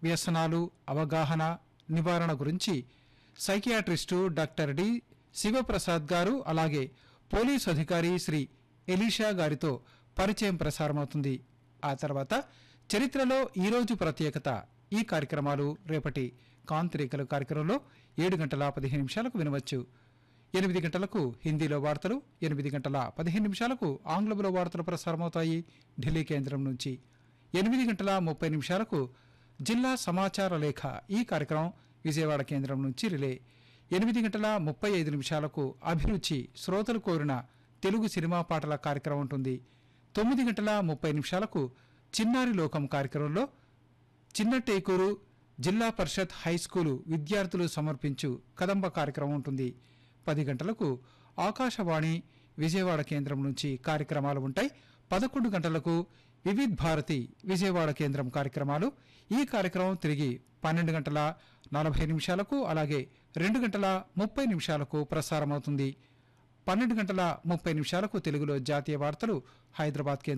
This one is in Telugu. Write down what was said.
వ్యసనాలు అవగాహన నివారణ గురించి సైకియాట్రిస్టు డాక్టర్ డి శివప్రసాద్ గారు అలాగే పోలీసు అధికారి శ్రీ ఎలీషా గారితో పరిచయం ప్రసారమవుతుంది ఆ తర్వాత చరిత్రలో ఈరోజు ప్రత్యేకత ఈ కార్యక్రమాలు రేపటి కాంతిరేఖలు కార్యక్రమంలో ఏడు గంటల పదిహేను నిమిషాలకు వినవచ్చు ఎనిమిది గంటలకు హిందీలో వార్తలు ఎనిమిది గంటల పదిహేను నిమిషాలకు ఆంగ్లంలో వార్తలు ప్రసారమవుతాయి ఢిల్లీ కేంద్రం నుంచి ఎనిమిది గంటల ముప్పై నిమిషాలకు జిల్లా సమాచార లేఖ ఈ కార్యక్రమం విజయవాడ కేంద్రం నుంచి రిలే ఎనిమిది గంటల ముప్పై ఐదు నిమిషాలకు అభిరుచి శ్రోతలు కోరిన తెలుగు సినిమా పాటల కార్యక్రమం ఉంటుంది తొమ్మిది గంటల ముప్పై నిమిషాలకు చిన్నారి లోకం కార్యక్రమంలో చిన్న టేకూరు జిల్లా పరిషత్ హై స్కూలు విద్యార్థులు సమర్పించు కదంబ కార్యక్రమం ఉంటుంది పది గంటలకు ఆకాశవాణి విజయవాడ కేంద్రం నుంచి కార్యక్రమాలు ఉంటాయి పదకొండు గంటలకు వివిధ్ భారతి విజయవాడ కేంద్రం కార్యక్రమాలు ఈ కార్యక్రమం తిరిగి పన్నెండు గంటల నలభై నిమిషాలకు అలాగే రెండు గంటల ముప్పై నిమిషాలకు ప్రసారమవుతుంది పన్నెండు గంటల ముప్పై నిమిషాలకు తెలుగులో జాతీయ వార్తలు హైదరాబాద్ కేంద్రం